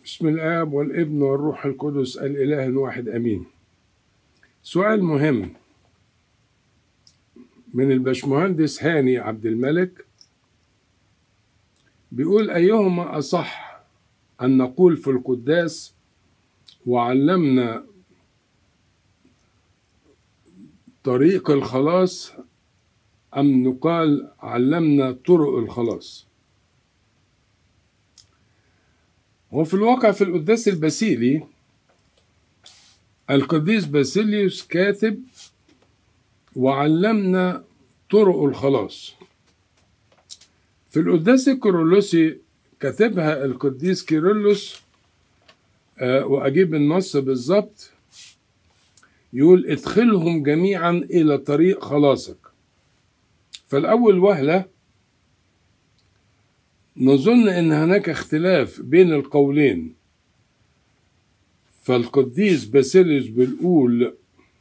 بسم الآب والابن والروح القدس الإله الواحد أمين سؤال مهم من البشمهندس هاني عبد الملك بيقول أيهما أصح أن نقول في القداس وعلمنا طريق الخلاص أم نقال علمنا طرق الخلاص هو في الواقع في القداس الباسيلي القديس باسيليوس كاتب وعلمنا طرق الخلاص في القداس الكيرلسي كتبها القديس كيرلس آه وأجيب النص بالظبط يقول ادخلهم جميعا إلى طريق خلاصك فالأول وهلة نظن أن هناك اختلاف بين القولين فالقديس باسيليوس بيقول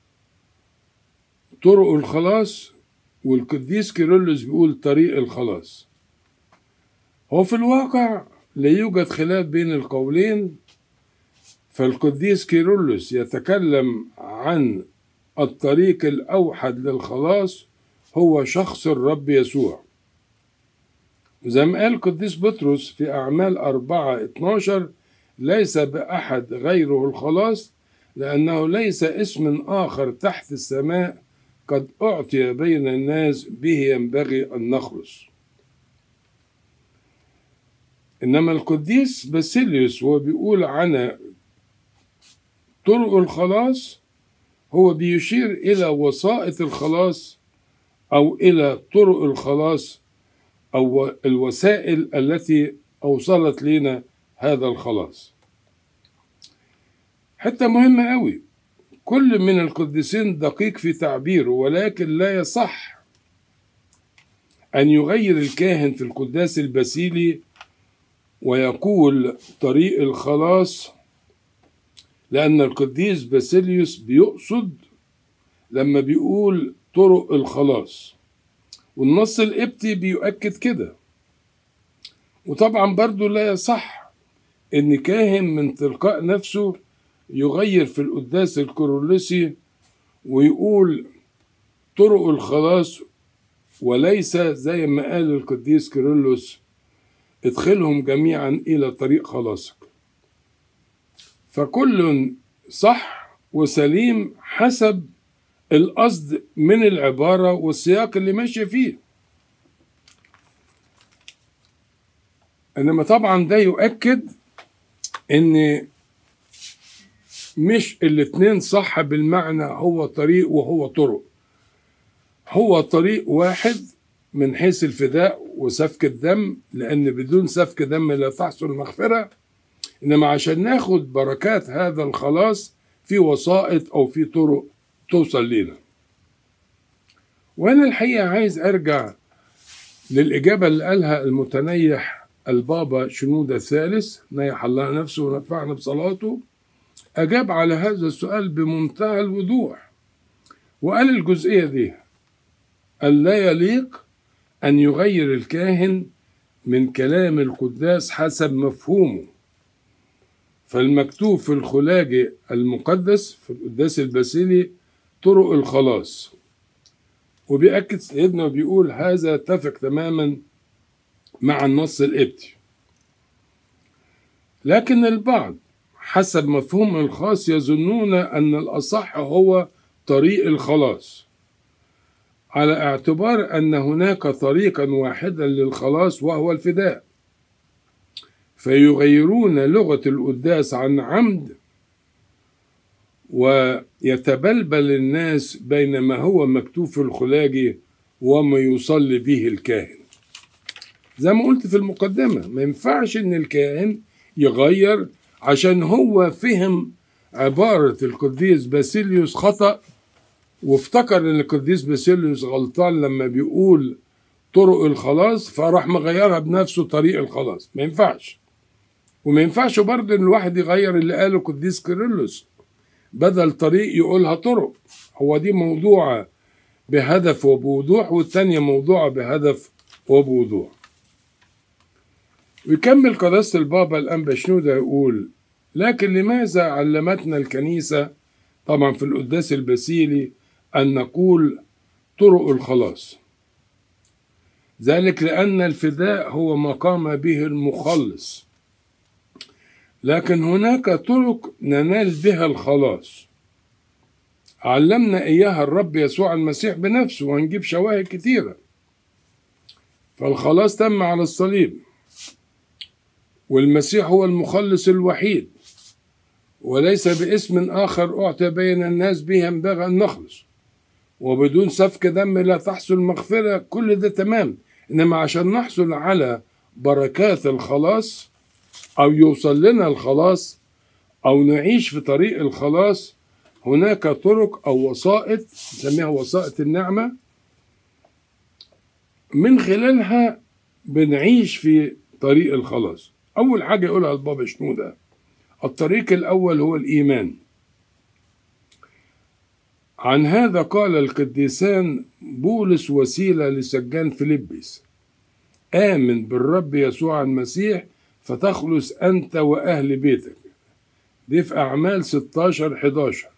طرق الخلاص والقديس كيرلس بيقول طريق الخلاص هو في الواقع لا يوجد خلاف بين القولين فالقديس كيرلس يتكلم عن الطريق الأوحد للخلاص هو شخص الرب يسوع زي ما قال القديس بطرس في أعمال أربعة اتناشر ليس بأحد غيره الخلاص لأنه ليس اسم آخر تحت السماء قد أعطي بين الناس به ينبغي أن نخلص إنما القديس باسيليوس هو بيقول عن طرق الخلاص هو بيشير إلى وسائط الخلاص أو إلى طرق الخلاص أو الوسائل التي أوصلت لنا هذا الخلاص حتى مهمة أوي كل من القديسين دقيق في تعبيره ولكن لا يصح أن يغير الكاهن في القداس الباسيلي ويقول طريق الخلاص لأن القديس باسيليوس بيقصد لما بيقول طرق الخلاص والنص القبطي بيؤكد كده وطبعا برضو لا يصح ان كاهن من تلقاء نفسه يغير في القداس الكورولوسي ويقول طرق الخلاص وليس زي ما قال القديس كيرلس ادخلهم جميعا الى طريق خلاصك فكل صح وسليم حسب القصد من العبارة والسياق اللي ماشي فيه إنما طبعا ده يؤكد إن مش الاتنين صح بالمعنى هو طريق وهو طرق هو طريق واحد من حيث الفداء وسفك الدم لأن بدون سفك دم لا تحصل مغفرة إنما عشان ناخد بركات هذا الخلاص في وسائط أو في طرق توصل لينا وانا الحقيقه عايز ارجع للاجابه اللي قالها المتنيح البابا شنودة الثالث نيح الله نفسه ونفعنا بصلاته اجاب على هذا السؤال بمنتهى الوضوح وقال الجزئيه دي ألا يليق أن يغير الكاهن من كلام القداس حسب مفهومه فالمكتوب في الخلاجي المقدس في القداس الباسيلي طرق الخلاص وبيأكد سيدنا بيقول هذا اتفق تماما مع النص القبطي لكن البعض حسب مفهوم الخاص يظنون أن الأصح هو طريق الخلاص على اعتبار أن هناك طريقا واحدا للخلاص وهو الفداء فيغيرون لغة القداس عن عمد ويتبلبل الناس بين ما هو مكتوب في الخلاجي وما يصلي به الكاهن زي ما قلت في المقدمة ما ينفعش ان الكاهن يغير عشان هو فهم عبارة القديس باسيليوس خطأ وافتكر ان القديس باسيليوس غلطان لما بيقول طرق الخلاص فراح مغيرها بنفسه طريق الخلاص ما ينفعش وما ينفعش برضه ان الواحد يغير اللي قاله القديس كيرلس بدل طريق يقولها طرق هو دي موضوعة بهدف وبوضوح والتانية موضوعة بهدف وبوضوح ويكمل قداسة البابا الأنبا شنودة يقول لكن لماذا علمتنا الكنيسة طبعا في القداس البسيلي أن نقول طرق الخلاص ذلك لأن الفداء هو ما قام به المخلص لكن هناك طرق ننال بها الخلاص علمنا إياها الرب يسوع المسيح بنفسه وهنجيب شواهد كتيرة فالخلاص تم على الصليب والمسيح هو المخلص الوحيد وليس باسم آخر أعطي بين الناس به ينبغي أن نخلص وبدون سفك دم لا تحصل مغفرة كل ده تمام إنما عشان نحصل على بركات الخلاص أو يوصل لنا الخلاص أو نعيش في طريق الخلاص هناك طرق أو وسائط نسميها وسائط النعمة من خلالها بنعيش في طريق الخلاص أول حاجة يقولها البابا شنودة الطريق الأول هو الإيمان عن هذا قال القديسان بولس وسيلة لسجان فيلبس آمن بالرب يسوع المسيح فتخلص أنت وأهل بيتك دي في أعمال 16 11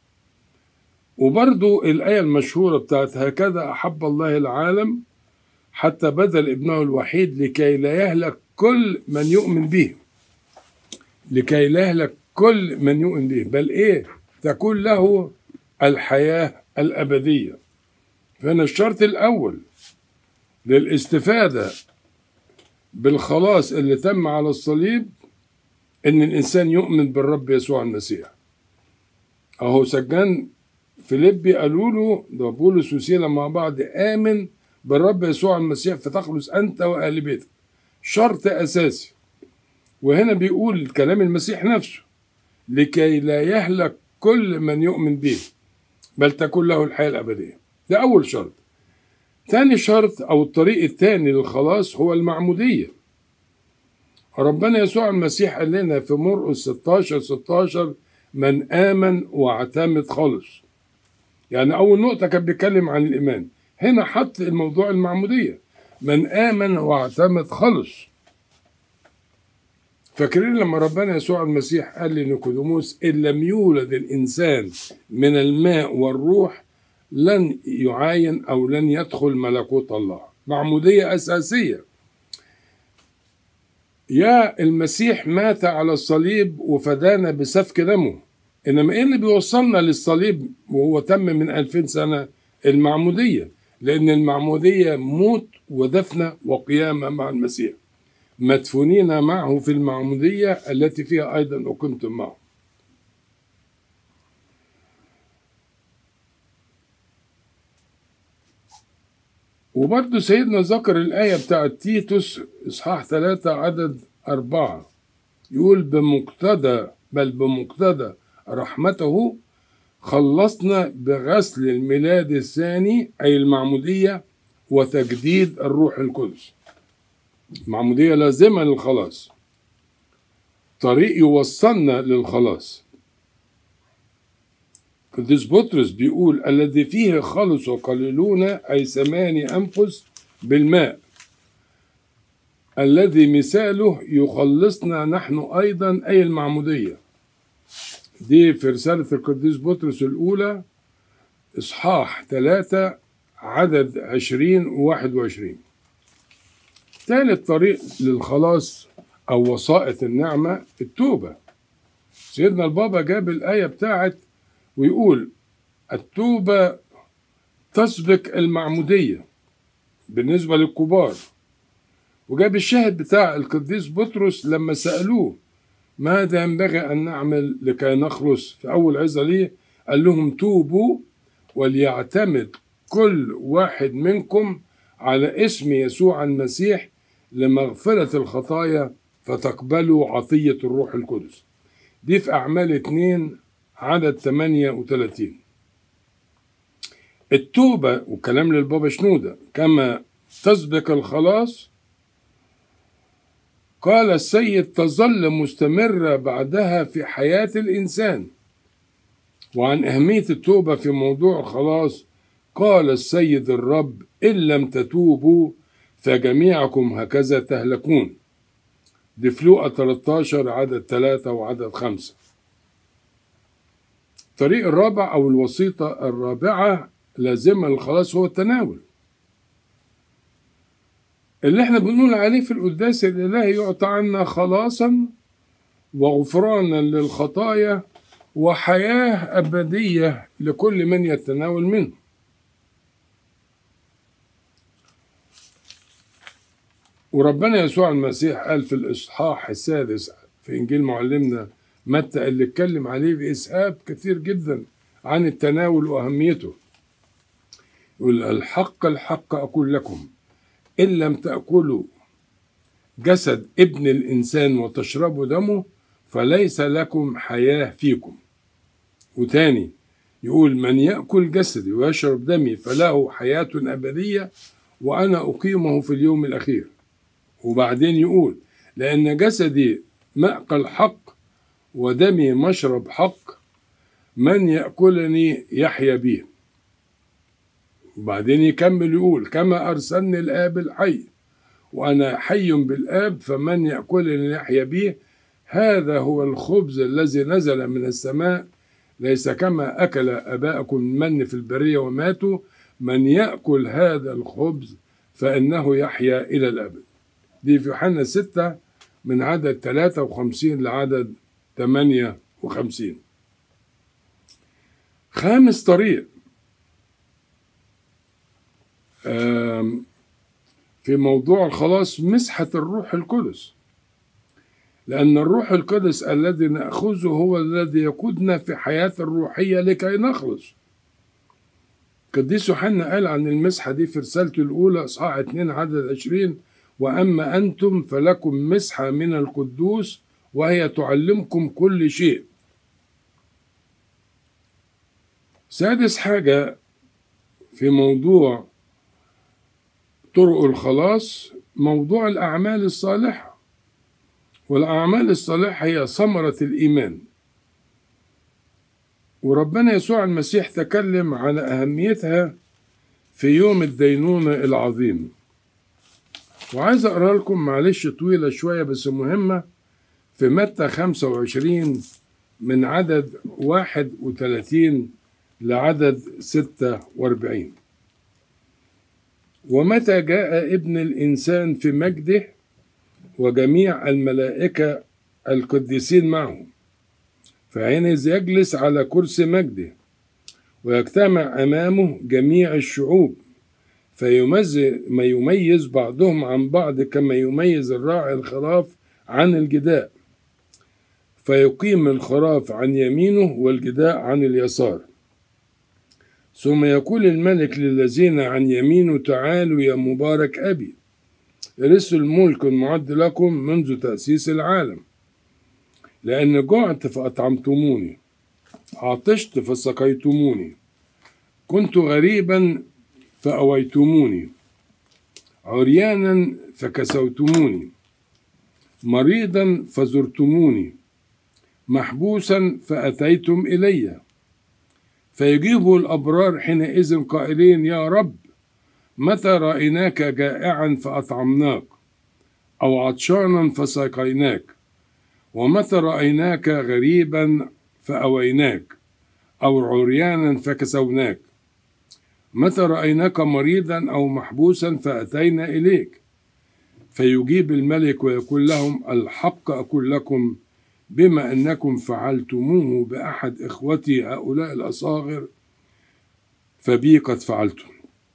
وبرضو الآية المشهورة بتاعت هكذا أحب الله العالم حتى بذل ابنه الوحيد لكي لا يهلك كل من يؤمن به لكي لا يهلك كل من يؤمن به بل إيه تكون له الحياة الأبدية فهنا الشرط الأول للاستفادة بالخلاص اللي تم على الصليب إن الإنسان يؤمن بالرب يسوع المسيح أهو سجان فيليبي قالوا له ده بولس وسيلة مع بعض آمن بالرب يسوع المسيح فتخلص أنت وأهل بيتك شرط أساسي وهنا بيقول كلام المسيح نفسه لكي لا يهلك كل من يؤمن به بل تكون له الحياة الأبدية ده أول شرط ثاني شرط أو الطريق الثاني للخلاص هو المعمودية ربنا يسوع المسيح قال لنا في مرقس 16 16 من آمن واعتمد خلص يعني أول نقطة كان بيتكلم عن الإيمان هنا حط الموضوع المعمودية من آمن واعتمد خلص فاكرين لما ربنا يسوع المسيح قال لنيقوديموس إن لم يولد الإنسان من الماء والروح لن يعاين أو لن يدخل ملكوت الله معمودية أساسية يا المسيح مات على الصليب وفدانا بسفك دمه إنما إيه اللي بيوصلنا للصليب وهو تم من ألفين سنة المعمودية لأن المعمودية موت ودفنة وقيامة مع المسيح مدفونين معه في المعمودية التي فيها أيضا أقمتم معه وبرضه سيدنا ذكر الآية بتاعت تيتوس إصحاح ثلاثة عدد أربعة يقول بمقتضى بل بمقتضى رحمته خلصنا بغسل الميلاد الثاني أي المعمودية وتجديد الروح القدس المعمودية لازمة للخلاص طريق يوصلنا للخلاص قديس بطرس بيقول الذي فيه خلص قليلون أي ثماني أنفس بالماء الذي مثاله يخلصنا نحن أيضا أي المعمودية دي في رسالة القديس بطرس الأولى إصحاح ثلاثة عدد عشرين وواحد وعشرين ثالث طريق للخلاص أو وسائط النعمة التوبة سيدنا البابا جاب الآية بتاعت ويقول التوبة تسبق المعمودية بالنسبة للكبار وجاب الشاهد بتاع القديس بطرس لما سألوه ماذا ينبغي أن نعمل لكي نخلص في أول عظة ليه قال لهم توبوا وليعتمد كل واحد منكم على اسم يسوع المسيح لمغفرة الخطايا فتقبلوا عطية الروح القدس دي في أعمال 2 عدد 38 التوبة وكلام للبابا شنودة كما تسبق الخلاص قال السيد تظل مستمرة بعدها في حياة الإنسان وعن أهمية التوبة في موضوع الخلاص قال السيد الرب إن لم تتوبوا فجميعكم هكذا تهلكون دي في لوقا 13 عدد 3 وعدد 5 الطريق الرابع أو الوسيطة الرابعة لازمة للخلاص هو التناول اللي احنا بنقول عليه في القداس الإلهي يعطى عنا خلاصا وغفرانا للخطايا وحياة أبدية لكل من يتناول منه وربنا يسوع المسيح قال في الإصحاح السادس في إنجيل معلمنا متى اللي اتكلم عليه بإسهاب كثير جدا عن التناول وأهميته يقول الحق الحق أقول لكم إن لم تأكلوا جسد ابن الإنسان وتشربوا دمه فليس لكم حياة فيكم وتاني يقول من يأكل جسدي ويشرب دمي فله حياة أبدية وأنا أقيمه في اليوم الأخير وبعدين يقول لأن جسدي مأكل حق ودمي مشرب حق من يأكلني يحيا به وبعدين يكمل يقول كما أرسلني الآب الحي وأنا حي بالآب فمن يأكلني يحيا به هذا هو الخبز الذي نزل من السماء ليس كما أكل أباءكم المن في البرية وماتوا من يأكل هذا الخبز فإنه يحيا إلى الأبد دي في يوحنا 6 من عدد 53 لعدد 58 خامس طريق في موضوع الخلاص مسحة الروح القدس لأن الروح القدس الذي نأخذه هو الذي يقودنا في حياة الروحية لكي نخلص قديس يوحنا قال عن المسحة دي في رسالته الأولى إصحاح 2 عدد 20 وأما أنتم فلكم مسحة من القدوس وهي تعلمكم كل شيء سادس حاجة في موضوع طرق الخلاص موضوع الأعمال الصالحة والأعمال الصالحة هي ثمرة الإيمان وربنا يسوع المسيح تكلم على أهميتها في يوم الدينونة العظيم وعايز أقرأ لكم معلش طويلة شوية بس مهمة في متى 25 من عدد 31 لعدد 46 ومتى جاء ابن الإنسان في مجده وجميع الملائكة القديسين معه فحينئذ يجلس على كرسي مجده ويجتمع أمامه جميع الشعوب فيميز ما يميز بعضهم عن بعض كما يميز الراعي الخراف عن الجداء فيقيم الخراف عن يمينه والجداء عن اليسار ثم يقول الملك للذين عن يمينه تعالوا يا مبارك أبي ارثوا الملك المعد لكم منذ تأسيس العالم لأن جعت فأطعمتموني عطشت فسقيتموني كنت غريبا فأويتموني عريانا فكسوتموني مريضا فزرتموني محبوسا فأتيتم إلي فيجيب الأبرار حينئذ قائلين يا رب متى رأيناك جائعا فأطعمناك أو عطشانا فسقيناك ومتى رأيناك غريبا فأويناك أو عريانا فكسوناك متى رأيناك مريضا أو محبوسا فأتينا إليك فيجيب الملك ويقول لهم الحق أقول لكم بما أنكم فعلتموه بأحد إخوتي هؤلاء الأصاغر فبي قد فعلتم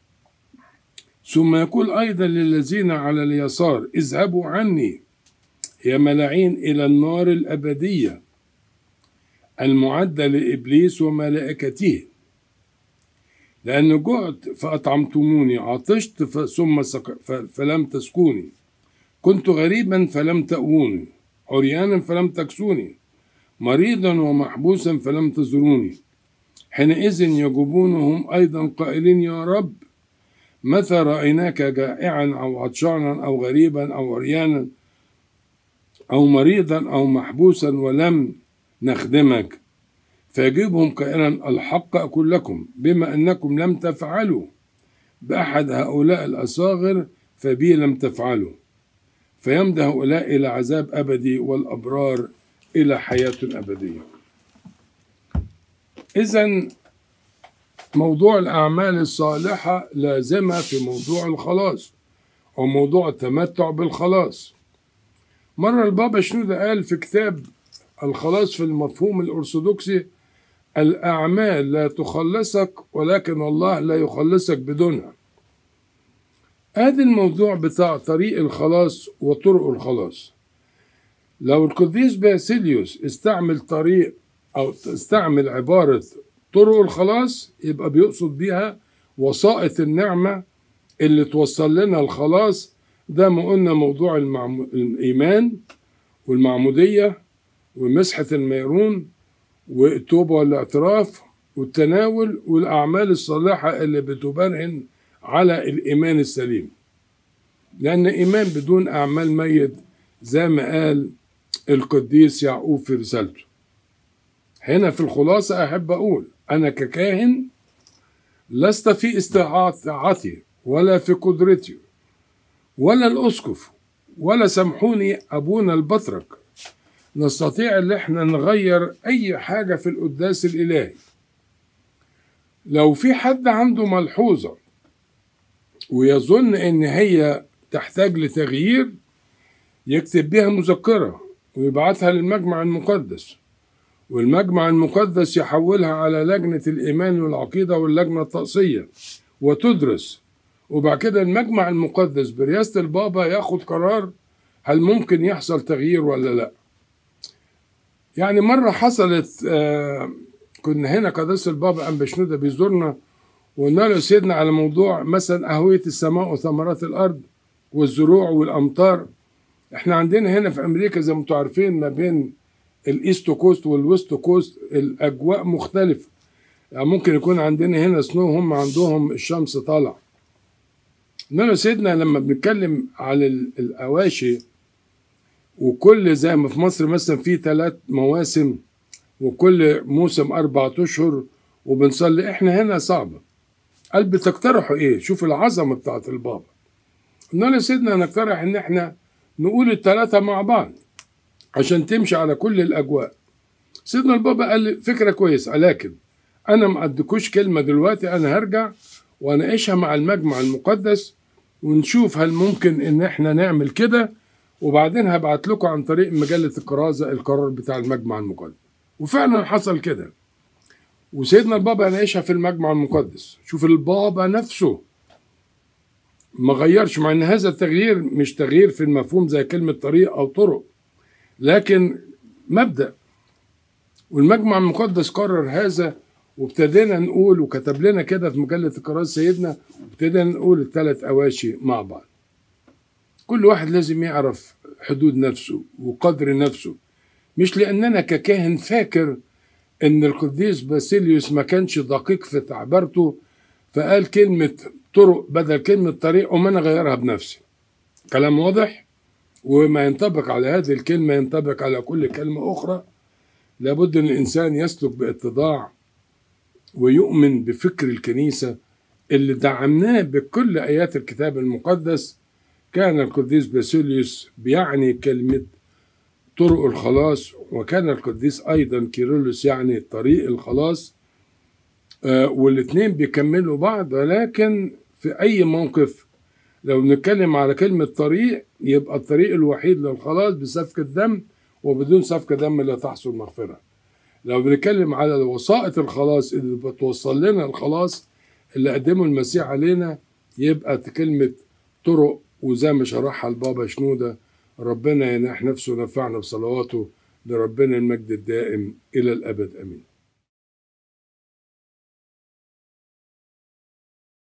ثم يقول أيضا للذين على اليسار اذهبوا عني يا ملاعين إلى النار الأبدية المعدة لإبليس وملائكته لأن جعت فأطعمتموني عطشت ثم فلم تسكوني كنت غريبا فلم تأووني عريانا فلم تكسوني مريضا ومحبوسا فلم تزوروني حينئذ يجوبونهم أيضا قائلين يا رب متى رأيناك جائعا أو عطشانا أو غريبا أو عريانا أو مريضا أو محبوسا ولم نخدمك فيجيبهم قائلا الحق أقول لكم بما أنكم لم تفعلوا بأحد هؤلاء الأصاغر فبي لم تفعلوا فيمضي هؤلاء إلى عذاب أبدي والأبرار إلى حياة أبدية إذا موضوع الأعمال الصالحة لازمة في موضوع الخلاص أو موضوع التمتع بالخلاص مرة البابا شنودة قال في كتاب الخلاص في المفهوم الأرثوذكسي الأعمال لا تخلصك ولكن الله لا يخلصك بدونها هذا الموضوع بتاع طريق الخلاص وطرق الخلاص لو القديس باسيليوس استعمل طريق أو استعمل عبارة طرق الخلاص يبقى بيقصد بيها وسائط النعمة اللي توصل لنا الخلاص ده ما قلنا موضوع المعم... الإيمان والمعمودية ومسحة الميرون والتوبة والاعتراف والتناول والأعمال الصالحة اللي بتبرهن على الإيمان السليم لأن إيمان بدون أعمال ميت زي ما قال القديس يعقوب في رسالته هنا في الخلاصة أحب أقول أنا ككاهن لست في استطاعتي ولا في قدرتي ولا الأسقف ولا سامحوني أبونا البطرك نستطيع ان احنا نغير اي حاجه في القداس الالهي لو في حد عنده ملحوظه ويظن ان هي تحتاج لتغيير يكتب بيها مذكره ويبعتها للمجمع المقدس والمجمع المقدس يحولها على لجنه الايمان والعقيده واللجنه الطقسيه وتدرس وبعد كده المجمع المقدس برئاسه البابا ياخد قرار هل ممكن يحصل تغيير ولا لا يعني مرة حصلت آه كنا هنا قداسة البابا أم بشنودة بيزورنا وقلنا له سيدنا على موضوع مثلا أهوية السماء وثمرات الأرض والزروع والأمطار احنا عندنا هنا في أمريكا زي ما انتم عارفين ما بين الإيست كوست والويست كوست الأجواء مختلفة يعني ممكن يكون عندنا هنا سنو هم عندهم الشمس طالع قلنا له سيدنا لما بنتكلم على الأواشي وكل زي ما في مصر مثلا في ثلاث مواسم وكل موسم أربعة أشهر وبنصلي إحنا هنا صعبة قال بتقترحوا إيه؟ شوف العظمة بتاعت البابا قلنا له سيدنا نقترح إن إحنا نقول الثلاثة مع بعض عشان تمشي على كل الأجواء سيدنا البابا قال فكرة كويسة لكن أنا ما أديكوش كلمة دلوقتي أنا هرجع وأناقشها مع المجمع المقدس ونشوف هل ممكن إن إحنا نعمل كده وبعدين هبعت لكم عن طريق مجلة الكرازة القرار بتاع المجمع المقدس وفعلا حصل كده وسيدنا البابا ناقشها في المجمع المقدس شوف البابا نفسه ما غيرش مع ان هذا التغيير مش تغيير في المفهوم زي كلمة طريق او طرق لكن مبدأ والمجمع المقدس قرر هذا وابتدينا نقول وكتب لنا كده في مجلة الكرازة سيدنا وابتدينا نقول الثلاث أواشي مع بعض كل واحد لازم يعرف حدود نفسه وقدر نفسه مش لأننا ككاهن فاكر إن القديس باسيليوس ما كانش دقيق في تعبيرته فقال كلمة طرق بدل كلمة طريق وما أنا غيرها بنفسي كلام واضح وما ينطبق على هذه الكلمة ينطبق على كل كلمة أخرى لابد أن الإنسان يسلك باتضاع ويؤمن بفكر الكنيسة اللي دعمناه بكل آيات الكتاب المقدس كان القديس باسيليوس بيعني كلمة طرق الخلاص وكان القديس أيضا كيرلس يعني طريق الخلاص آه والاثنين بيكملوا بعض ولكن في أي موقف لو نتكلم على كلمة طريق يبقى الطريق الوحيد للخلاص بسفك الدم وبدون سفك دم لا تحصل مغفرة لو بنتكلم على وسائط الخلاص اللي بتوصل لنا الخلاص اللي قدمه المسيح علينا يبقى كلمة طرق وزي ما شرحها البابا شنودة ربنا ينح نفسه ونفعنا بصلواته لربنا المجد الدائم إلى الأبد أمين